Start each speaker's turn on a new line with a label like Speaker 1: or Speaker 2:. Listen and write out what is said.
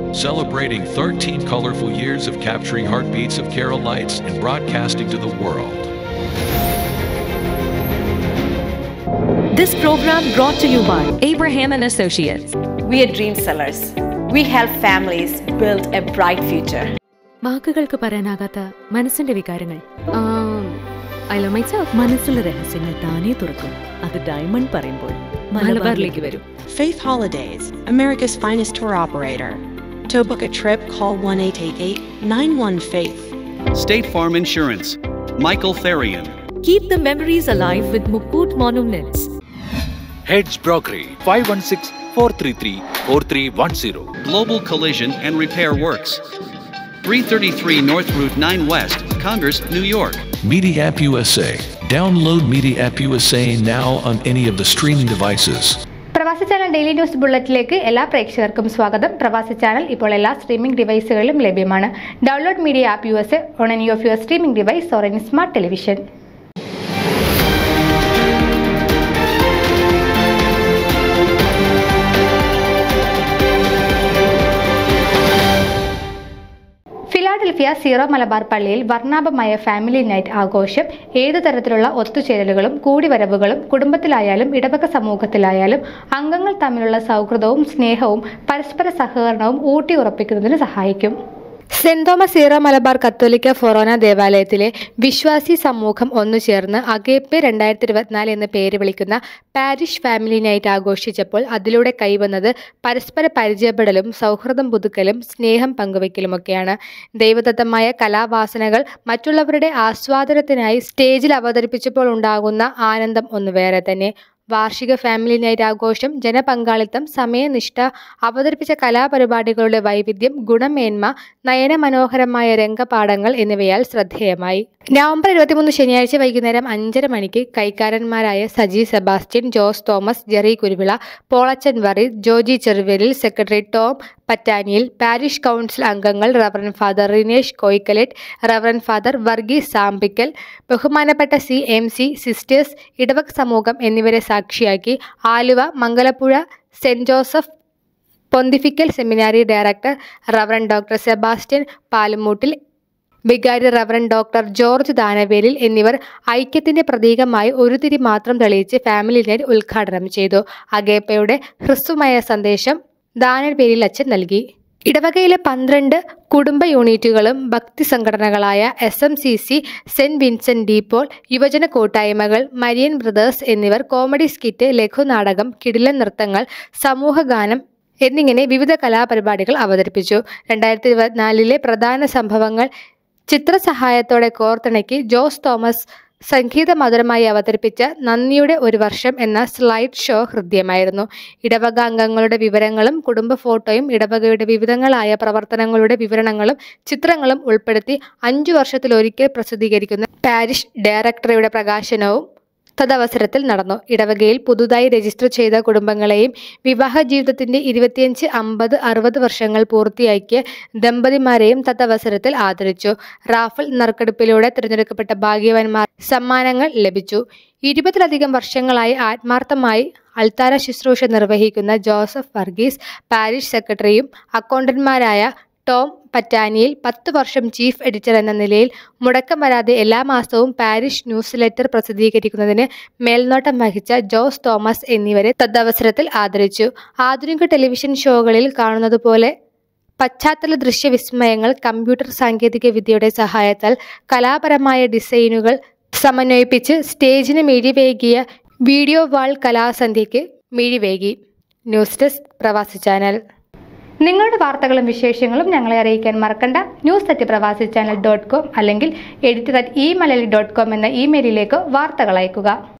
Speaker 1: celebrating 13 colorful years of capturing heartbeats of Carolites and broadcasting to the world.
Speaker 2: This program brought to you by Abraham and Associates.
Speaker 3: We are dream sellers. We help families build a bright future.
Speaker 4: വാക്കുകൾക്ക് പറയാനാകാത്ത മനസ്സിന്റെ വികാരങ്ങൾ I love my self മനസ്സിലെ രഹസ്യങ്ങൾ താനേ തുറക്കും അത് diamond പറയുമ്പോൾ മലബാറിലേക്ക് വരും
Speaker 5: Faith Holidays, America's finest tour operator. To book a trip, call 1 888 91 Faith.
Speaker 6: State Farm Insurance. Michael Therian.
Speaker 2: Keep the memories alive with Mukut Monuments.
Speaker 7: Heads Brokery 516 433 4310.
Speaker 6: Global Collision and Repair Works. 333 North Route 9 West, Congress, New York.
Speaker 1: Media App USA. Download Media App USA now on any of the streaming devices.
Speaker 8: Pravasi channel daily news ബുള്ളറ്റിലേക്ക് എല്ലാ പ്രേക്ഷകർക്കും സ്വാഗതം പ്രവാസി channel ഇപ്പോൾ എല്ലാ streaming ഡിവൈസുകളിലും ലഭ്യമാണ് download media app U S A on any of your streaming device or an smart television Philadelphia Syro Malabar പള്ളിയിൽ വർണ്ണാഭമായ ഫാമിലി നൈറ്റ് ആഘോഷം ഏതു തരത്തിലുള്ള ഒത്തുചേരലുകളും കൂടിവരവുകളും കുടുംബത്തിലായാലും ഇടവക സമൂഹത്തിലായാലും അംഗങ്ങൾ തമ്മിലുള്ള സൗഹൃദവും സ്നേഹവും പരസ്പര സഹകരണവും ഊട്ടിയുറപ്പിക്കുന്നതിന് സഹായിക്കും സെന്റ് തോമസ് സീറോ മലബാർ കത്തോലിക്ക ഫൊറോന ദേവാലയത്തിലെ വിശ്വാസി സമൂഹം ഒന്നുചേർന്ന് അഗേപ്പെ രണ്ടായിരത്തി ഇരുപത്തിനാല് എന്ന പേര് വിളിക്കുന്ന പാരിഷ് ഫാമിലി നൈറ്റ് ആഘോഷിച്ചപ്പോൾ അതിലൂടെ കൈവന്നത് പരസ്പര പരിചയപ്പെടലും സൗഹൃദം പുതുക്കലും സ്നേഹം പങ്കുവയ്ക്കലുമൊക്കെയാണ് ദൈവദത്തമായ കലാവാസനകൾ മറ്റുള്ളവരുടെ ആസ്വാദനത്തിനായി സ്റ്റേജിൽ അവതരിപ്പിച്ചപ്പോൾ ഉണ്ടാകുന്ന ആനന്ദം ഒന്ന് വേറെ തന്നെ വാർഷിക ഫാമിലി നൈറ്റ് ആഘോഷം ജനപങ്കാളിത്തം സമയനിഷ്ഠ അവതരിപ്പിച്ച കലാപരിപാടികളുടെ വൈവിധ്യം ഗുണമേന്മ നയനമനോഹരമായ രംഗപാഠങ്ങൾ എന്നിവയാൽ ശ്രദ്ധേയമായി നവംബർ ഇരുപത്തിമൂന്ന് ശനിയാഴ്ച വൈകുന്നേരം അഞ്ചര മണിക്ക് കൈക്കാരന്മാരായ Saji Sebastian Jose Thomas Jerry Kuruvila Polachan Vareed Joji Cheruvelil secretary Tom Pattaniyil parish council അംഗങ്ങൾ reverend father Rinesh Koikkalett reverend father Varghese Sampickal ബഹുമാനപ്പെട്ട സി എം സി സിസ്റ്റേഴ്സ് ഇടവക സമൂഹം എന്നിവരെ സാക്ഷിയാക്കി Aluva Mangalapuzha saint Joseph pontifical seminary director reverend doctor Sebastian Palumoottil വികാരി റവറൻ ഡോക്ടർ ജോർജ് ദാനവേലിൽ എന്നിവർ ഐക്യത്തിന്റെ പ്രതീകമായി ഒരു തിരി മാത്രം തെളിയിച്ച് ഫാമിലി നൈറ്റ് ഉദ്ഘാടനം ചെയ്തു അഗേപ്പയുടെ ഹ്രസ്വമായ സന്ദേശം ദാനവേലിൽ അച്ഛൻ നൽകി ഇടവകയിലെ പന്ത്രണ്ട് കുടുംബ യൂണിറ്റുകളും ഭക്തി സംഘടനകളായ S M C C saint Vincent de Paul യുവജന കൂട്ടായ്മകൾ മരിയൻ ബ്രദേഴ്സ് എന്നിവർ കോമഡി സ്കിറ്റ് ലഘുനാടകം കിടിലൻ നൃത്തങ്ങൾ സമൂഹഗാനം എന്നിങ്ങനെ വിവിധ കലാപരിപാടികൾ അവതരിപ്പിച്ചു രണ്ടായിരത്തി ഇരുപത്തിനാലിലെ പ്രധാന സംഭവങ്ങൾ ചിത്രസഹായത്തോടെ കോർത്തിണക്കി ജോസ് തോമസ് സംഗീത മധുരമായി അവതരിപ്പിച്ച നന്ദിയുടെ ഒരു വർഷം എന്ന സ്ലൈഡ് ഷോ ഹൃദ്യമായിരുന്നു ഇടവക അംഗങ്ങളുടെ വിവരങ്ങളും കുടുംബ ഫോട്ടോയും ഇടവകയുടെ വിവിധങ്ങളായ പ്രവർത്തനങ്ങളുടെ വിവരണങ്ങളും ചിത്രങ്ങളും ഉൾപ്പെടുത്തി അഞ്ചു വർഷത്തിലൊരിക്കൽ പ്രസിദ്ധീകരിക്കുന്ന പാരിഷ് ഡയറക്ടറിയുടെ പ്രകാശനവും തദവസരത്തിൽ നടന്നു ഇടവകയിൽ പുതുതായി രജിസ്റ്റർ ചെയ്ത കുടുംബങ്ങളെയും വിവാഹ ജീവിതത്തിന്റെ ഇരുപത്തിയഞ്ച് അമ്പത് അറുപത് വർഷങ്ങൾ പൂർത്തിയാക്കിയ ദമ്പതിമാരെയും തദവസരത്തിൽ ആദരിച്ചു റാഫൽ നറുക്കെടുപ്പിലൂടെ തിരഞ്ഞെടുക്കപ്പെട്ട ഭാഗ്യവാന്മാർ സമ്മാനങ്ങൾ ലഭിച്ചു ഇരുപതിലധികം വർഷങ്ങളായി ആത്മാർത്ഥമായി അൾത്താര ശുശ്രൂഷ നിർവഹിക്കുന്ന ജോസഫ് വർഗീസ് പാരിഷ് സെക്രട്ടറിയും അക്കൗണ്ടന്മാരായ ടോം പറ്റാനിയിൽ പത്ത് വർഷം ചീഫ് എഡിറ്റർ എന്ന നിലയിൽ മുടക്കം വരാതെ എല്ലാ മാസവും പാരിഷ് ന്യൂസ് ലെറ്റർ പ്രസിദ്ധീകരിക്കുന്നതിന് മേൽനോട്ടം വഹിച്ച ജോസ് തോമസ് എന്നിവരെ തദ്വസരത്തിൽ ആദരിച്ചു ആധുനിക ടെലിവിഷൻ ഷോകളിൽ കാണുന്നതുപോലെ പശ്ചാത്തല ദൃശ്യവിസ്മയങ്ങൾ കമ്പ്യൂട്ടർ സാങ്കേതിക വിദ്യയുടെ സഹായത്താൽ കലാപരമായ ഡിസൈനുകൾ സമന്വയിപ്പിച്ച് സ്റ്റേജിന് മിഴിവേകിയ വീഡിയോ വാൾ കലാസന്ധ്യയ്ക്ക് മിഴിവേകി ന്യൂസ് ഡെസ്ക് പ്രവാസി ചാനൽ നിങ്ങളുടെ വാർത്തകളും വിശേഷങ്ങളും ഞങ്ങളെ അറിയിക്കാൻ മറക്കണ്ട news at Pravasi channel dot com അല്ലെങ്കിൽ editor at E Malayali dot com എന്ന ഇമെയിലിലേക്ക് വാർത്തകൾ അയക്കുക